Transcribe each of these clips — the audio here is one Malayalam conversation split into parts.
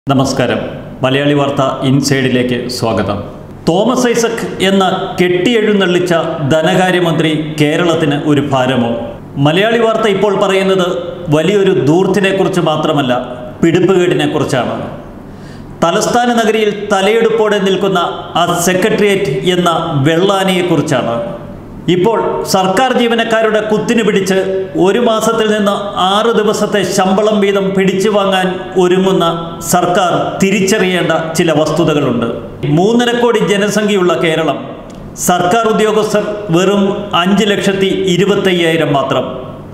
നമസ്കാരം മലയാളി വാർത്ത ഇൻസൈഡിലേക്ക് സ്വാഗതം തോമസ് ഐസക് എന്ന കെട്ടിയെഴുന്നള്ളിച്ച ധനകാര്യമന്ത്രി കേരളത്തിന് ഒരു ഭാരമോ മലയാളി വാർത്ത ഇപ്പോൾ പറയുന്നത് വലിയൊരു ദൂർത്തിനെക്കുറിച്ച് മാത്രമല്ല പിടിപ്പുകേടിനെക്കുറിച്ചാണ് തലസ്ഥാന നഗരിയിൽ തലയെടുപ്പോടെ നിൽക്കുന്ന ആ സെക്രട്ടേറിയറ്റ് എന്ന വെള്ളാനിയെക്കുറിച്ചാണ് ഇപ്പോൾ സർക്കാർ ജീവനക്കാരുടെ കുത്തിനു പിടിച്ച് ഒരു മാസത്തിൽ നിന്ന് ആറ് ദിവസത്തെ ശമ്പളം വീതം പിടിച്ചു വാങ്ങാൻ ഒരുങ്ങുന്ന സർക്കാർ തിരിച്ചറിയേണ്ട ചില വസ്തുതകളുണ്ട് മൂന്നര കോടി ജനസംഖ്യയുള്ള കേരളം സർക്കാർ ഉദ്യോഗസ്ഥർ വെറും അഞ്ച് ലക്ഷത്തി ഇരുപത്തയ്യായിരം മാത്രം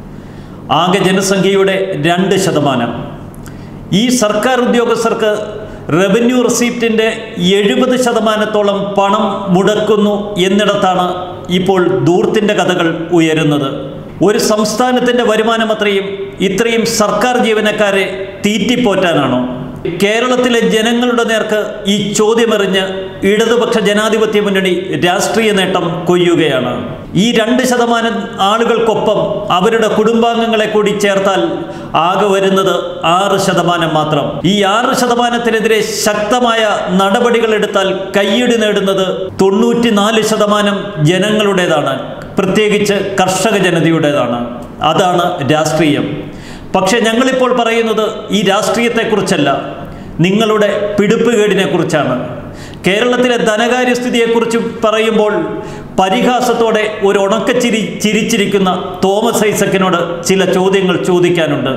ആകെ ജനസംഖ്യയുടെ രണ്ട് ശതമാനം ഈ സർക്കാർ ഉദ്യോഗസ്ഥർക്ക് റവന്യൂ റിസീപ്റ്റിൻ്റെ എഴുപത് ശതമാനത്തോളം പണം മുടക്കുന്നു എന്നിടത്താണ് ഇപ്പോൾ ദൂർത്തിൻ്റെ കഥകൾ ഉയരുന്നത് ഒരു സംസ്ഥാനത്തിൻ്റെ വരുമാനം അത്രയും ഇത്രയും സർക്കാർ ജീവനക്കാരെ തീറ്റിപ്പോറ്റാനാണോ കേരളത്തിലെ ജനങ്ങളുടെ നേർക്ക് ഈ ചോദ്യമെറിഞ്ഞ് ഇടതുപക്ഷ ജനാധിപത്യ മുന്നണി രാഷ്ട്രീയ നേട്ടം കൊയ്യുകയാണ് ഈ രണ്ട് ശതമാനം ആളുകൾക്കൊപ്പം അവരുടെ കുടുംബാംഗങ്ങളെ കൂടി ചേർത്താൽ ആകെ വരുന്നത് ആറ് ശതമാനം മാത്രം ഈ ആറ് ശതമാനത്തിനെതിരെ ശക്തമായ നടപടികൾ എടുത്താൽ കയ്യടി നേടുന്നത് തൊണ്ണൂറ്റിനാല് ശതമാനം ജനങ്ങളുടേതാണ് പ്രത്യേകിച്ച് കർഷക ജനതയുടേതാണ് അതാണ് രാഷ്ട്രീയം പക്ഷെ ഞങ്ങളിപ്പോൾ പറയുന്നത് ഈ രാഷ്ട്രീയത്തെക്കുറിച്ചല്ല നിങ്ങളുടെ പിടിപ്പുകേടിനെ കുറിച്ചാണ് കേരളത്തിലെ ധനകാര്യസ്ഥിതിയെക്കുറിച്ച് പറയുമ്പോൾ പരിഹാസത്തോടെ ഒരു ഉണക്കച്ചിരി ചിരിച്ചിരിക്കുന്ന തോമസ് ഐസക്കിനോട് ചില ചോദ്യങ്ങൾ ചോദിക്കാനുണ്ട്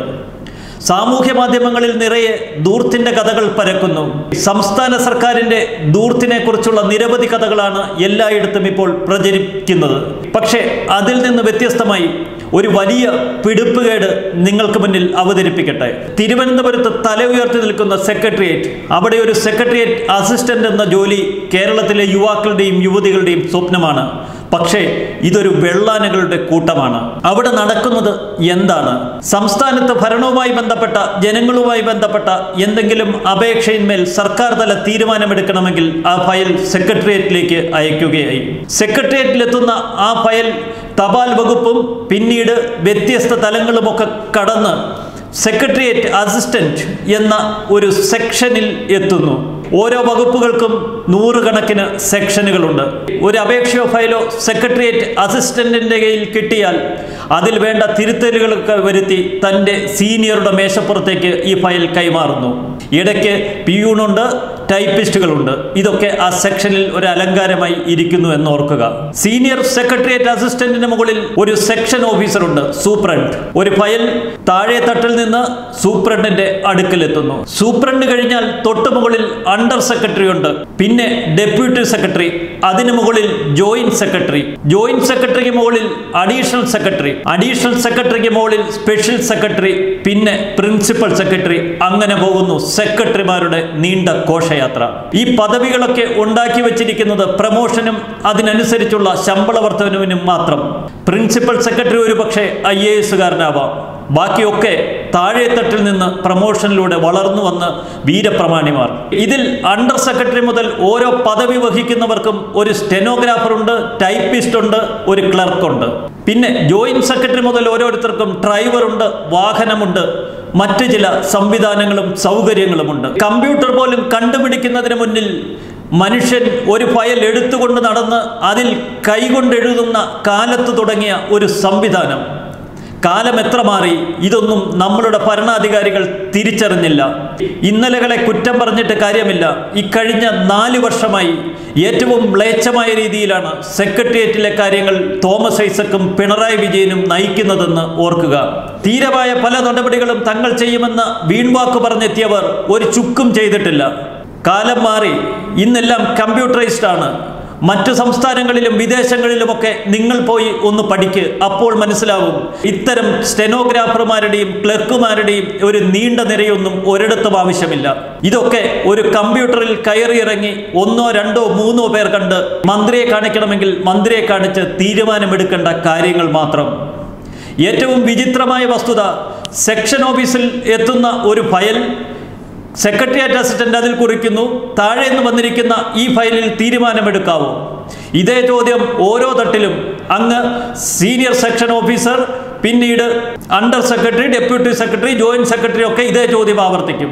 സാമൂഹ്യ മാധ്യമങ്ങളിൽ നിറയെ ദൂർത്തിന്റെ കഥകൾ പരക്കുന്നു സംസ്ഥാന സർക്കാരിന്റെ ദൂർത്തിനെ കുറിച്ചുള്ള നിരവധി കഥകളാണ് എല്ലായിടത്തും ഇപ്പോൾ പ്രചരിക്കുന്നത് പക്ഷേ അതിൽ നിന്ന് വ്യത്യസ്തമായി ഒരു വലിയ പിടിപ്പുകേട് നിങ്ങൾക്ക് മുന്നിൽ അവതരിപ്പിക്കട്ടെ തിരുവനന്തപുരത്ത് തല ഉയർത്തി നിൽക്കുന്ന സെക്രട്ടേറിയറ്റ് അവിടെ ഒരു സെക്രട്ടേറിയറ്റ് അസിസ്റ്റന്റ് എന്ന ജോലി കേരളത്തിലെ യുവാക്കളുടെയും യുവതികളുടെയും സ്വപ്നമാണ് പക്ഷേ ഇതൊരു വെള്ളാനകളുടെ കൂട്ടമാണ് അവിടെ നടക്കുന്നത് എന്താണ് സംസ്ഥാനത്ത് ഭരണവുമായി ബന്ധപ്പെട്ട ജനങ്ങളുമായി ബന്ധപ്പെട്ട എന്തെങ്കിലും അപേക്ഷയിന്മേൽ സർക്കാർ തല തീരുമാനമെടുക്കണമെങ്കിൽ ആ ഫയൽ സെക്രട്ടേറിയറ്റിലേക്ക് അയക്കുകയായി സെക്രട്ടേറിയറ്റിലെത്തുന്ന ആ ഫയൽ തപാൽ വകുപ്പും പിന്നീട് വ്യത്യസ്ത തലങ്ങളുമൊക്കെ കടന്ന് സെക്രട്ടേറിയറ്റ് അസിസ്റ്റന്റ് എന്ന ഒരു സെക്ഷനിൽ എത്തുന്നു ഓരോ വകുപ്പുകൾക്കും നൂറുകണക്കിന് സെക്ഷനുകളുണ്ട് ഒരു അപേക്ഷയോ ഫയലോ സെക്രട്ടേറിയറ്റ് അസിസ്റ്റന്റിന്റെ കയ്യിൽ കിട്ടിയാൽ അതിൽ വേണ്ട തിരുത്തലുകളൊക്കെ വരുത്തി തൻ്റെ സീനിയറുടെ മേശപ്പുറത്തേക്ക് ഈ ഫയൽ കൈമാറുന്നു ഇടയ്ക്ക് പിയൂണുണ്ട് ടൈപ്പിസ്റ്റുകളുണ്ട് ഇതൊക്കെ ആ സെക്ഷനിൽ ഒരു അലങ്കാരമായി ഇരിക്കുന്നു എന്ന് ഓർക്കുക സീനിയർ സെക്രട്ടേറിയറ്റ് അസിസ്റ്റന്റിന് മുകളിൽ ഒരു സെക്ഷൻ ഓഫീസർ ഉണ്ട് സൂപ്രണ്ട് ഒരു ഫയൽ താഴെ തട്ടിൽ നിന്ന് സൂപ്രണ്ടിന്റെ അടുക്കലെത്തുന്നു സൂപ്രണ്ട് കഴിഞ്ഞാൽ തൊട്ടു മുകളിൽ അണ്ടർ സെക്രട്ടറി ഉണ്ട് പിന്നെ ഡെപ്യൂട്ടി സെക്രട്ടറി അതിനു മുകളിൽ ജോയിന്റ് സെക്രട്ടറി ജോയിന്റ് സെക്രട്ടറിക്ക് മുകളിൽ അഡീഷണൽ സെക്രട്ടറി അഡീഷണൽ സെക്രട്ടറിക്ക് മുകളിൽ സ്പെഷ്യൽ സെക്രട്ടറി പിന്നെ പ്രിൻസിപ്പൽ സെക്രട്ടറി അങ്ങനെ പോകുന്നു സെക്രട്ടറിമാരുടെ നീണ്ട ഘോഷയാത്ര ഈ പദവികളൊക്കെ ഉണ്ടാക്കി വെച്ചിരിക്കുന്നത് പ്രമോഷനും അതിനനുസരിച്ചുള്ള ശമ്പള വർധനവിനും മാത്രം പ്രിൻസിപ്പൽ സെക്രട്ടറി ഒരു പക്ഷേ ഐ എ എസുകാരനാവാം ബാക്കിയൊക്കെ താഴെത്തട്ടിൽ നിന്ന് പ്രമോഷനിലൂടെ വളർന്നു വന്ന് വീരപ്രമാണിമാർ ഇതിൽ അണ്ടർ സെക്രട്ടറി മുതൽ ഓരോ പദവി വഹിക്കുന്നവർക്കും ഒരു സ്റ്റെനോഗ്രാഫർ ഉണ്ട് ടൈപ്പിസ്റ്റ് ഉണ്ട് ഒരു ക്ലർക്കുണ്ട് പിന്നെ ജോയിന്റ് സെക്രട്ടറി മുതൽ ഓരോരുത്തർക്കും ഡ്രൈവറുണ്ട് വാഹനമുണ്ട് മറ്റ് ചില സംവിധാനങ്ങളും സൗകര്യങ്ങളുമുണ്ട് കമ്പ്യൂട്ടർ പോലും കണ്ടുപിടിക്കുന്നതിന് മുന്നിൽ മനുഷ്യൻ ഒരു ഫയൽ എടുത്തുകൊണ്ട് നടന്ന് അതിൽ കൈകൊണ്ടെഴുതുന്ന കാലത്ത് തുടങ്ങിയ ഒരു സംവിധാനം കാലം എത്ര മാറി ഇതൊന്നും നമ്മളുടെ ഭരണാധികാരികൾ തിരിച്ചറിഞ്ഞില്ല ഇന്നലകളെ കുറ്റം പറഞ്ഞിട്ട് കാര്യമില്ല ഇക്കഴിഞ്ഞ നാല് വർഷമായി ഏറ്റവും മ്ലേച്ഛമായ രീതിയിലാണ് സെക്രട്ടേറിയറ്റിലെ കാര്യങ്ങൾ തോമസ് ഐസക്കും പിണറായി വിജയനും നയിക്കുന്നതെന്ന് ഓർക്കുക തീരമായ പല നടപടികളും തങ്ങൾ ചെയ്യുമെന്ന് വീൺവാക്ക് പറഞ്ഞെത്തിയവർ ഒരു ചുക്കും ചെയ്തിട്ടില്ല കാലം മാറി ഇന്നെല്ലാം കമ്പ്യൂട്ടറൈസ്ഡ് ആണ് മറ്റു സംസ്ഥാനങ്ങളിലും വിദേശങ്ങളിലുമൊക്കെ നിങ്ങൾ പോയി ഒന്ന് പഠിക്ക് അപ്പോൾ മനസ്സിലാവും ഇത്തരം സ്റ്റെനോഗ്രാഫർമാരുടെയും ക്ലർക്കുമാരുടെയും ഒരു നീണ്ട നിരയൊന്നും ഒരിടത്തും ആവശ്യമില്ല ഇതൊക്കെ ഒരു കമ്പ്യൂട്ടറിൽ കയറിയിറങ്ങി ഒന്നോ രണ്ടോ മൂന്നോ പേർ കണ്ട് മന്ത്രിയെ കാണിക്കണമെങ്കിൽ മന്ത്രിയെ കാണിച്ച് തീരുമാനമെടുക്കേണ്ട കാര്യങ്ങൾ മാത്രം ഏറ്റവും വിചിത്രമായ വസ്തുത സെക്ഷൻ ഓഫീസിൽ എത്തുന്ന ഒരു ഫയൽ സെക്രട്ടേറിയറ്റ് അസിസ്റ്റന്റ് അതിൽ കുറിക്കുന്നു താഴെ നിന്ന് വന്നിരിക്കുന്ന ഈ ഫയലിൽ തീരുമാനമെടുക്കാവോ ഇതേ ചോദ്യം ഓരോ തട്ടിലും അങ്ങ് സീനിയർ സെക്ഷൻ ഓഫീസർ പിന്നീട് under secretary deputy secretary joint secretary ഒക്കെ ഇതേ ചോദ്യം ആവർത്തിക്കും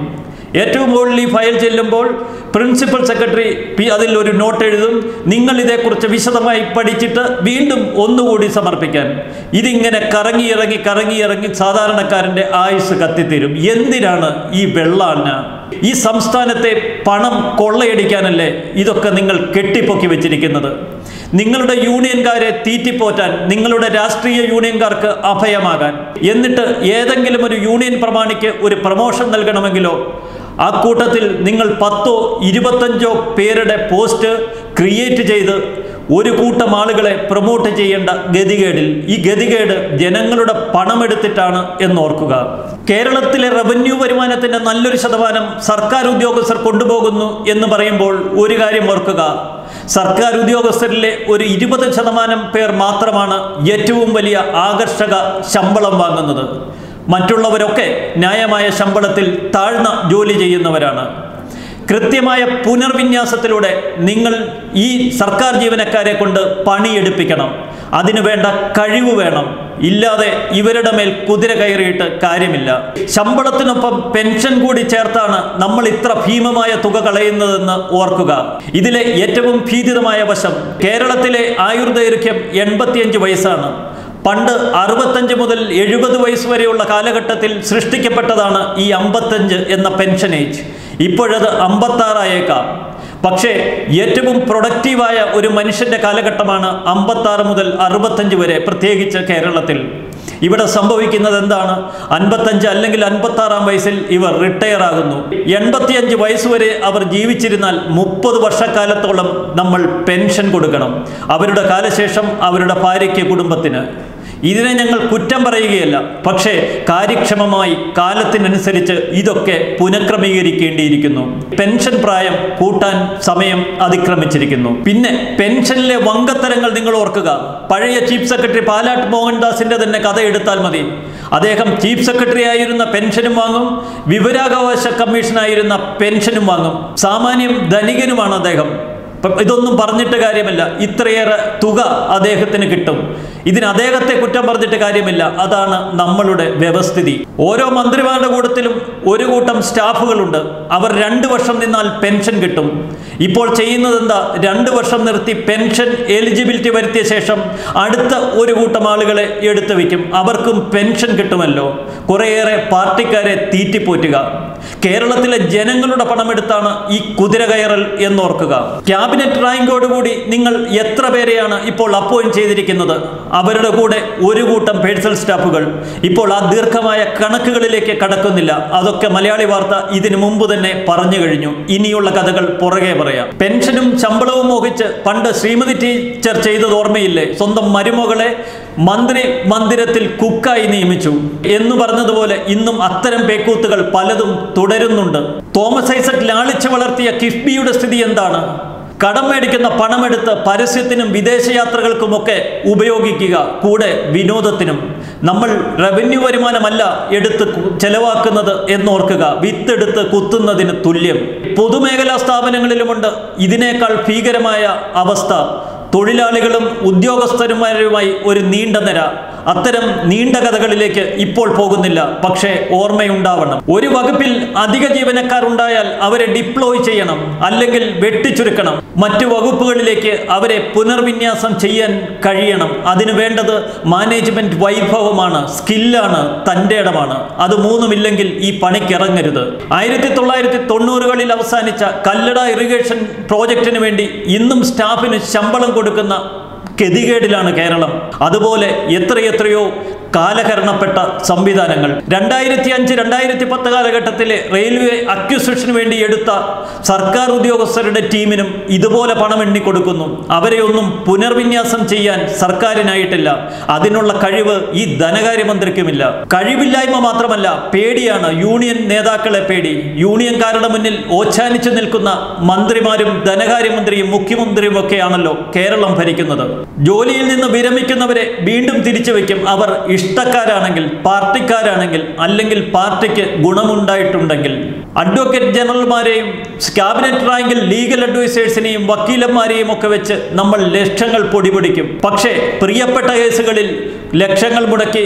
ഏറ്റവും മുകളിൽ ഈ ഫയൽ ചെല്ലുമ്പോൾ പ്രിൻസിപ്പൽ സെക്രട്ടറി പി അതിൽ ഒരു നോട്ട് എഴുതും നിങ്ങൾ ഇതേക്കുറിച്ച് വിശദമായി പഠിച്ചിട്ട് വീണ്ടും ഒന്നുകൂടി സമർപ്പിക്കാൻ ഇതിങ്ങനെ കറങ്ങിയിറങ്ങി കറങ്ങിയിറങ്ങി സാധാരണക്കാരൻ്റെ ആയുസ് കത്തിത്തീരും എന്തിനാണ് ഈ വെള്ളാന ഈ സംസ്ഥാനത്തെ പണം കൊള്ളയടിക്കാനല്ലേ ഇതൊക്കെ നിങ്ങൾ കെട്ടിപ്പൊക്കി വെച്ചിരിക്കുന്നത് നിങ്ങളുടെ യൂണിയൻകാരെ തീറ്റിപ്പോറ്റാൻ നിങ്ങളുടെ രാഷ്ട്രീയ യൂണിയൻകാർക്ക് അഭയമാകാൻ എന്നിട്ട് ഏതെങ്കിലും ഒരു യൂണിയൻ പ്രമാണിക്ക് ഒരു പ്രമോഷൻ നൽകണമെങ്കിലോ ആ കൂട്ടത്തിൽ നിങ്ങൾ പത്തോ ഇരുപത്തഞ്ചോ പേരുടെ പോസ്റ്റ് ക്രിയേറ്റ് ചെയ്ത് ഒരു കൂട്ടം ആളുകളെ പ്രൊമോട്ട് ചെയ്യേണ്ട ഗതികേടിൽ ഈ ഗതികേട് ജനങ്ങളുടെ പണമെടുത്തിട്ടാണ് എന്നോർക്കുക കേരളത്തിലെ റവന്യൂ വരുമാനത്തിന്റെ നല്ലൊരു ശതമാനം സർക്കാർ ഉദ്യോഗസ്ഥർ കൊണ്ടുപോകുന്നു എന്ന് പറയുമ്പോൾ ഒരു കാര്യം ഓർക്കുക സർക്കാർ ഉദ്യോഗസ്ഥരിലെ ഒരു ഇരുപത് ശതമാനം പേർ മാത്രമാണ് ഏറ്റവും വലിയ ആകർഷക ശമ്പളം വാങ്ങുന്നത് മറ്റുള്ളവരൊക്കെ ന്യായമായ ശമ്പളത്തിൽ താഴ്ന്ന ജോലി ചെയ്യുന്നവരാണ് കൃത്യമായ പുനർവിന്യാസത്തിലൂടെ നിങ്ങൾ ഈ സർക്കാർ ജീവനക്കാരെ കൊണ്ട് പണിയെടുപ്പിക്കണം അതിനു വേണ്ട കഴിവ് വേണം ഇല്ലാതെ ഇവരുടെ മേൽ കുതിര കയറിയിട്ട് കാര്യമില്ല ശമ്പളത്തിനൊപ്പം പെൻഷൻ കൂടി ചേർത്താണ് നമ്മൾ ഇത്ര ഭീമമായ തുക കളയുന്നതെന്ന് ഓർക്കുക ഇതിലെ ഏറ്റവും ഭീതിതമായ വശം കേരളത്തിലെ ആയുർദൈർഘ്യം എൺപത്തിയഞ്ച് വയസ്സാണ് പണ്ട് അറുപത്തഞ്ച് മുതൽ എഴുപത് വയസ്സ് വരെയുള്ള കാലഘട്ടത്തിൽ സൃഷ്ടിക്കപ്പെട്ടതാണ് ഈ അമ്പത്തഞ്ച് എന്ന പെൻഷൻ ഏജ് ഇപ്പോഴത് അമ്പത്താറായേക്കാം പക്ഷേ ഏറ്റവും പ്രൊഡക്റ്റീവായ ഒരു മനുഷ്യന്റെ കാലഘട്ടമാണ് അമ്പത്താറ് മുതൽ അറുപത്തഞ്ച് വരെ പ്രത്യേകിച്ച് കേരളത്തിൽ ഇവിടെ സംഭവിക്കുന്നത് എന്താണ് അൻപത്തഞ്ച് അല്ലെങ്കിൽ അൻപത്താറാം വയസ്സിൽ ഇവർ റിട്ടയർ ആകുന്നു എൺപത്തിയഞ്ച് വയസ്സ് വരെ അവർ ജീവിച്ചിരുന്നാൽ മുപ്പത് വർഷക്കാലത്തോളം നമ്മൾ പെൻഷൻ കൊടുക്കണം അവരുടെ കാലശേഷം അവരുടെ ഭാര്യയ്ക്ക് കുടുംബത്തിന് ഇതിനെ ഞങ്ങൾ കുറ്റം പറയുകയല്ല പക്ഷേ കാര്യക്ഷമമായി കാലത്തിനനുസരിച്ച് ഇതൊക്കെ പുനഃക്രമീകരിക്കേണ്ടിയിരിക്കുന്നു പെൻഷൻ പ്രായം കൂട്ടാൻ സമയം അതിക്രമിച്ചിരിക്കുന്നു പിന്നെ പെൻഷനിലെ വങ്കത്തരങ്ങൾ നിങ്ങൾ ഓർക്കുക പഴയ ചീഫ് സെക്രട്ടറി പാലാട്ട് മോഹൻദാസിന്റെ തന്നെ കഥ എടുത്താൽ മതി അദ്ദേഹം ചീഫ് സെക്രട്ടറി ആയിരുന്ന പെൻഷനും വാങ്ങും വിവരാവകാശ കമ്മീഷനായിരുന്ന പെൻഷനും വാങ്ങും സാമാന്യം ധനികനുമാണ് അദ്ദേഹം ഇപ്പം ഇതൊന്നും പറഞ്ഞിട്ട് കാര്യമില്ല ഇത്രയേറെ തുക അദ്ദേഹത്തിന് കിട്ടും ഇതിന് അദ്ദേഹത്തെ കുറ്റം പറഞ്ഞിട്ട് കാര്യമില്ല അതാണ് നമ്മളുടെ വ്യവസ്ഥിതി ഓരോ മന്ത്രിമാരുടെ കൂട്ടത്തിലും ഒരു കൂട്ടം സ്റ്റാഫുകളുണ്ട് അവർ രണ്ട് വർഷം നിന്നാൽ പെൻഷൻ കിട്ടും ഇപ്പോൾ ചെയ്യുന്നത് എന്താ രണ്ട് വർഷം നിർത്തി പെൻഷൻ എലിജിബിലിറ്റി വരുത്തിയ ശേഷം അടുത്ത ഒരു കൂട്ടം ആളുകളെ എടുത്തു വയ്ക്കും അവർക്കും പെൻഷൻ കിട്ടുമല്ലോ കുറേയേറെ പാർട്ടിക്കാരെ തീറ്റിപ്പോറ്റുക കേരളത്തിലെ ജനങ്ങളുടെ പണമെടുത്താണ് ഈ കുതിര കയറൽ എന്നോർക്കുക ക്യാബിനറ്റ് റാങ്കോടുകൂടി നിങ്ങൾ എത്ര പേരെയാണ് ഇപ്പോൾ അപ്പോയിന്റ് ചെയ്തിരിക്കുന്നത് അവരുടെ കൂടെ ഒരു കൂട്ടം പേഴ്സണൽ സ്റ്റാഫുകൾ ഇപ്പോൾ ആ ദീർഘമായ കണക്കുകളിലേക്ക് കടക്കുന്നില്ല അതൊക്കെ മലയാളി വാർത്ത ഇതിനു മുമ്പ് തന്നെ പറഞ്ഞു കഴിഞ്ഞു ഇനിയുള്ള കഥകൾ പുറകെ പറയാം പെൻഷനും ശമ്പളവും മോഹിച്ച് പണ്ട് ശ്രീമതി ടീച്ചർ ചെയ്തത് ഓർമ്മയില്ലേ സ്വന്തം മരുമകളെ മന്ത്രി മന്ദിരത്തിൽ കുക്കായി നിയമിച്ചു എന്ന് പറഞ്ഞതുപോലെ ഇന്നും അത്തരം പേക്കൂത്തുകൾ പലതും തുടരുന്നുണ്ട് തോമസ് ഐസക് ലാളിച്ചു വളർത്തിയ കിഫ്ബിയുടെ സ്ഥിതി എന്താണ് കടം മേടിക്കുന്ന പണമെടുത്ത് പരസ്യത്തിനും വിദേശയാത്രകൾക്കുമൊക്കെ ഉപയോഗിക്കുക കൂടെ വിനോദത്തിനും നമ്മൾ റവന്യൂ വരുമാനമല്ല എടുത്ത് കു- ചെലവാക്കുന്നത് എന്നോർക്കുക വിത്തെടുത്ത് കുത്തുന്നതിന് തുല്യം പൊതുമേഖലാ സ്ഥാപനങ്ങളിലുമുണ്ട് ഇതിനേക്കാൾ ഭീകരമായ അവസ്ഥ തൊഴിലാളികളും ഉദ്യോഗസ്ഥരുമാരുമായി ഒരു നീണ്ട നിര അത്തരം നീണ്ട കഥകളിലേക്ക് ഇപ്പോൾ പോകുന്നില്ല പക്ഷേ ഓർമ്മയുണ്ടാവണം ഒരു വകുപ്പിൽ അധിക ജീവനക്കാർ ഉണ്ടായാൽ അവരെ ഡിപ്ലോയ് ചെയ്യണം അല്ലെങ്കിൽ വെട്ടിച്ചുരുക്കണം മറ്റു വകുപ്പുകളിലേക്ക് അവരെ പുനർവിന്യാസം ചെയ്യാൻ കഴിയണം അതിനു വേണ്ടത് മാനേജ്മെന്റ് വൈഭവമാണ് സ്കില്ലാണ് തൻ്റെ ഇടമാണ് അത് മൂന്നുമില്ലെങ്കിൽ ഈ പണിക്കിറങ്ങരുത് ആയിരത്തി തൊള്ളായിരത്തി തൊണ്ണൂറുകളിൽ അവസാനിച്ച കല്ലട ഇറിഗേഷൻ പ്രോജക്റ്റിന് വേണ്ടി ഇന്നും സ്റ്റാഫിന് ശമ്പളം കൊടുക്കുന്ന ഗതികേടിലാണ് കേരളം അതുപോലെ എത്രയെത്രയോ കാലഹരണപ്പെട്ട സംവിധാനങ്ങൾ രണ്ടായിരത്തി അഞ്ച് രണ്ടായിരത്തി പത്ത് കാലഘട്ടത്തിലെ റെയിൽവേ അക്വിസിഷന് വേണ്ടി എടുത്ത സർക്കാർ ഉദ്യോഗസ്ഥരുടെ ടീമിനും ഇതുപോലെ പണം എണ്ണി കൊടുക്കുന്നു അവരെ ഒന്നും പുനർവിന്യാസം ചെയ്യാൻ സർക്കാരിനായിട്ടില്ല അതിനുള്ള കഴിവ് ഈ ധനകാര്യമന്ത്രിക്കുമില്ല കഴിവില്ലായ്മ മാത്രമല്ല പേടിയാണ് യൂണിയൻ നേതാക്കളെ പേടി യൂണിയൻകാരുടെ മുന്നിൽ ഓച്ചാനിച്ചു നിൽക്കുന്ന മന്ത്രിമാരും ധനകാര്യമന്ത്രിയും മുഖ്യമന്ത്രിയും ഒക്കെയാണല്ലോ കേരളം ഭരിക്കുന്നത് ജോലിയിൽ നിന്ന് വിരമിക്കുന്നവരെ വീണ്ടും തിരിച്ചു വയ്ക്കും അവർ ഇഷ്ടക്കാരാണെങ്കിൽ പാർട്ടിക്കാരാണെങ്കിൽ അല്ലെങ്കിൽ പാർട്ടിക്ക് ഗുണമുണ്ടായിട്ടുണ്ടെങ്കിൽ അഡ്വക്കേറ്റ് ജനറൽമാരെയും ക്യാബിനറ്റ് റാങ്കിൽ ലീഗൽ അഡ്വൈസേഴ്സിനെയും വക്കീലന്മാരെയും ഒക്കെ വെച്ച് നമ്മൾ ലക്ഷങ്ങൾ പൊടിപിടിക്കും പക്ഷേ പ്രിയപ്പെട്ട കേസുകളിൽ ലക്ഷങ്ങൾ മുടക്കി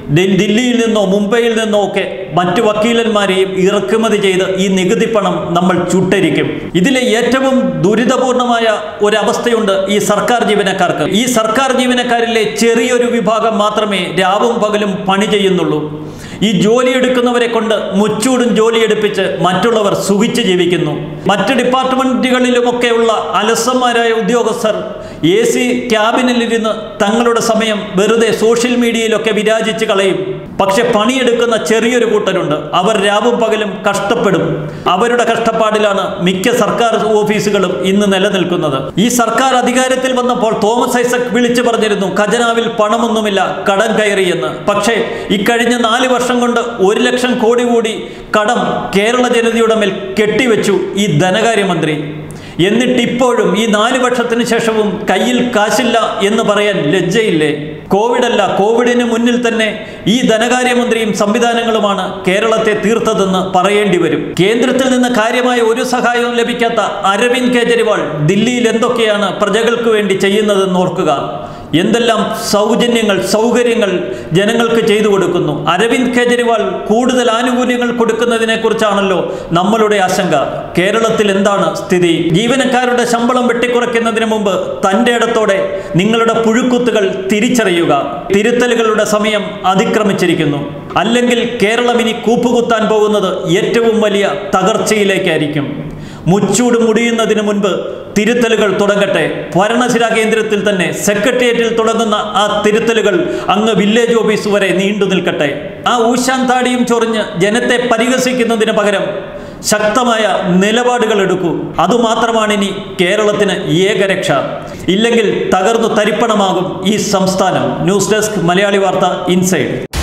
ഡി- ദില്ലിയിൽ നിന്നോ മുംബൈയിൽ നിന്നോ ഒക്കെ മറ്റു വക്കീലന്മാരെയും ഇറക്കുമതി ചെയ്ത് ഈ നികുതി പണം നമ്മൾ ചുട്ടരിക്കും ഇതിലെ ഏറ്റവും ദുരിതപൂർണമായ ഒരവസ്ഥയുണ്ട് ഈ സർക്കാർ ജീവനക്കാർക്ക് ഈ സർക്കാർ ജീവനക്കാരിലെ ചെറിയൊരു വിഭാഗം മാത്രമേ രാവും പകലും പണി ചെയ്യുന്നുള്ളൂ ഈ ജോലി എടുക്കുന്നവരെ കൊണ്ട് മുച്ചൂടും ജോലി എടുപ്പിച്ച് മറ്റുള്ളവർ സുഖിച്ച് ജീവിക്കുന്നു മറ്റ് ഡിപ്പാർട്ട്മെന്റുകളിലുമൊക്കെയുള്ള അലസന്മാരായ ഉദ്യോഗസ്ഥർ എ സി ക്യാബിനിലിരുന്ന് തങ്ങളുടെ സമയം വെറുതെ സോഷ്യൽ മീഡിയയിലൊക്കെ വിരാജിച്ച് കളയും പക്ഷെ പണിയെടുക്കുന്ന ചെറിയൊരു കൂട്ടരുണ്ട് അവർ രാവും പകലും കഷ്ടപ്പെടും അവരുടെ കഷ്ടപ്പാടിലാണ് മിക്ക സർക്കാർ ഓഫീസുകളും ഇന്ന് നിലനിൽക്കുന്നത് ഈ സർക്കാർ അധികാരത്തിൽ വന്നപ്പോൾ തോമസ് ഐസക് വിളിച്ചു പറഞ്ഞിരുന്നു ഖജനാവിൽ പണമൊന്നുമില്ല കടം കയറിയെന്ന് പക്ഷേ ഇക്കഴിഞ്ഞ നാല് വർഷം കൊണ്ട് ഒരു ലക്ഷം കോടി കൂടി കടം കേരള ജനതയുടെ മേൽ കെട്ടിവെച്ചു ഈ ധനകാര്യമന്ത്രി എന്നിട്ട് ഇപ്പോഴും ഈ നാല് വർഷത്തിന് ശേഷവും കയ്യിൽ കാശില്ല എന്ന് പറയാൻ ലജ്ജയില്ലേ കോവിഡ് അല്ല കോവിഡിന് മുന്നിൽ തന്നെ ഈ ധനകാര്യമന്ത്രിയും സംവിധാനങ്ങളുമാണ് കേരളത്തെ തീർത്തതെന്ന് പറയേണ്ടി വരും കേന്ദ്രത്തിൽ നിന്ന് കാര്യമായ ഒരു സഹായവും ലഭിക്കാത്ത അരവിന്ദ് കെജ്രിവാൾ ദില്ലിയിൽ എന്തൊക്കെയാണ് പ്രജകൾക്ക് വേണ്ടി ചെയ്യുന്നതെന്ന് ഓർക്കുക എന്തെല്ലാം സൗജന്യങ്ങൾ സൗകര്യങ്ങൾ ജനങ്ങൾക്ക് ചെയ്തു കൊടുക്കുന്നു അരവിന്ദ് കെജ്രിവാൾ കൂടുതൽ ആനുകൂല്യങ്ങൾ കൊടുക്കുന്നതിനെ കുറിച്ചാണല്ലോ നമ്മളുടെ ആശങ്ക കേരളത്തിൽ എന്താണ് സ്ഥിതി ജീവനക്കാരുടെ ശമ്പളം വെട്ടിക്കുറയ്ക്കുന്നതിന് മുമ്പ് തൻ്റെ ഇടത്തോടെ നിങ്ങളുടെ പുഴുക്കുത്തുകൾ തിരിച്ചറിയുക തിരുത്തലുകളുടെ സമയം അതിക്രമിച്ചിരിക്കുന്നു അല്ലെങ്കിൽ കേരളം ഇനി കൂപ്പുകുത്താൻ പോകുന്നത് ഏറ്റവും വലിയ തകർച്ചയിലേക്കായിരിക്കും മുച്ചൂട് മുടിയുന്നതിന് മുൻപ് തിരുത്തലുകൾ തുടങ്ങട്ടെ ഭരണശിലാ കേന്ദ്രത്തിൽ തന്നെ സെക്രട്ടേറിയറ്റിൽ തുടങ്ങുന്ന ആ തിരുത്തലുകൾ അങ്ങ് വില്ലേജ് ഓഫീസ് വരെ നീണ്ടു നിൽക്കട്ടെ ആ ഊശാൻ താടിയും ചൊറിഞ്ഞ് ജനത്തെ പരിഹസിക്കുന്നതിന് പകരം ശക്തമായ നിലപാടുകൾ എടുക്കൂ അതുമാത്രമാണ് ഇനി കേരളത്തിന് ഏകരക്ഷ ഇല്ലെങ്കിൽ തകർന്നു തരിപ്പണമാകും ഈ സംസ്ഥാനം ന്യൂസ് ഡെസ്ക് മലയാളി വാർത്ത ഇൻസൈഡ്